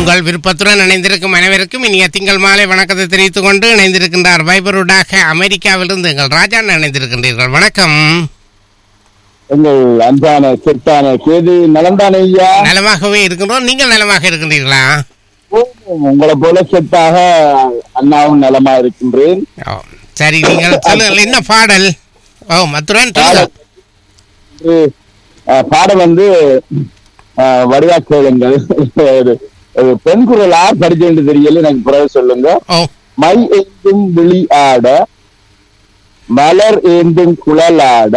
உங்கள் விருப்பத்துடன் இணைந்திருக்கும் அனைவருக்கும் இனிய திங்கள் மாலை வணக்கத்தை தெரிவித்துக் கொண்டு இணைந்திருக்கின்றார் வைபருடாக அமெரிக்காவிலிருந்து எங்கள் ராஜா இணைந்திருக்கின்றீர்கள் வணக்கம் எங்கள் அன்பான சிற்பான கேது நலந்தானே ஐயா நலமாகவே இருக்கின்றோம் நீங்கள் நலமாக இருக்கின்றீர்களா உங்களை போல செத்தாக அண்ணாவும் நலமா இருக்கின்றேன் ஓ, சரி நீங்கள் சொல்லுங்கள் என்ன பாடல் ஓ மத்துரன் சொல்லுங்கள் இன்று, அஹ், பாடம் வந்து அஹ், வடிவா கேளுங்கள் ஒரு- ஒரு பெண் குரல் யார் படிச்சேன்னு தெரியல எனக்கு பிறகு சொல்லுங்க ஓ மை ஏந்தும் விழி ஆட மலர் ஏந்தும் குழலாட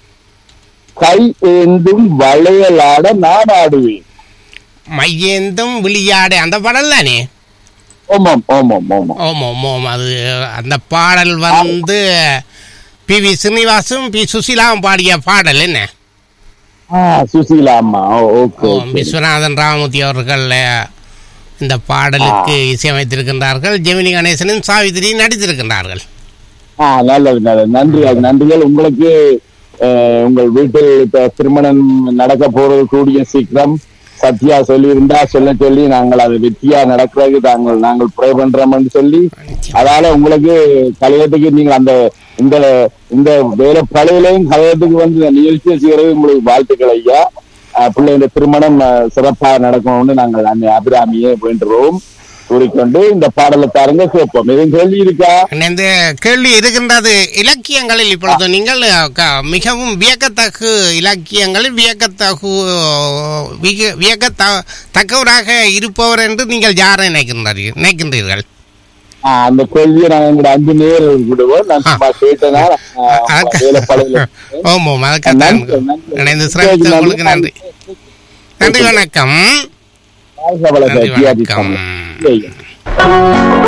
கை ஏந்தும் வளையலாட நான் ஆடுவேன் மையேந்தும் விளையாடு அந்த பாடல் தானே ஓமாம் ஓமாம் ஓமாம் ஓம் ஓம் ஓம் அது அந்த பாடல் வந்து பி வி ஸ்ரீனிவாசும் பி சுசீலாவும் பாடிய பாடல் என்ன ஆ, சுசீலா அம்மா ஓகே ஓம் விஸ்வநாதன் ராமமூர்த்தி அவர்கள் அஹ், இந்த பாடலுக்கு இசையமைத்திருக்கின்றார்கள் ஜெமினி கணேசனும் சாவித்திரி நடித்திருக்கின்றார்கள் ஆ நல்லது நல்லது நன்றி அது நன்றிகள் உங்களுக்கு அஹ், உங்கள் வீட்டில் இப்ப திருமணம் நடக்க போறது கூடிய சீக்கிரம் சத்யா சொல்லியிருந்தா சொல்ல சொல்லி நாங்கள் அது வெற்றியா நடக்கிறதுக்கு நாங்கள் நாங்கள் ப்ரே பண்றோம்னு சொல்லி அதால உங்களுக்கு கலையத்துக்கு நீங்கள் அந்த இந்த இந்த வேலை பழையிலையும் கலையத்துக்கு வந்து இந்த நிகழ்ச்சியை செய்யறது உங்களுக்கு வாழ்த்துக்கள் ஐயா அஹ், பிள்ளைங்க திருமணம் அஹ், சிறப்பாக நடக்கணும்னு நாங்கள் அன்னை அபிராமியே வேண்டுவோம் கூறிக்கொண்டு இந்த பாடலை தாருங்க கேட்போம் எதுவும் கேள்வி இருக்கா இந்த கேள்வி இருக்கின்றது இலக்கியங்களில் இப்பொழுது நீங்கள் அஹ், க- மிகவும் வியக்கத்தகு இலக்கியங்களில் வியக்கத்தகு விய- வியக்கத்த தக்கவராக இருப்பவர் என்று நீங்கள் யாரை நினைக்கின்றீர்கள் நினைக்கின்றீர்கள் ஆ, அந்த கேள்வியை நாங்க எங்க அஞ்சு நேர் விடுவோம் நான் சும்மா கேட்டனா வேலை பழைய ஓம் ஓம் அதுக்காக நன்றி, நன்றி. இணைந்து சிறப்பித்த உங்களுக்கு நன்றி நன்றி வணக்கம் வாழ்க வளர்க நன்றி ஜியாதி வணக்கம் சாமி.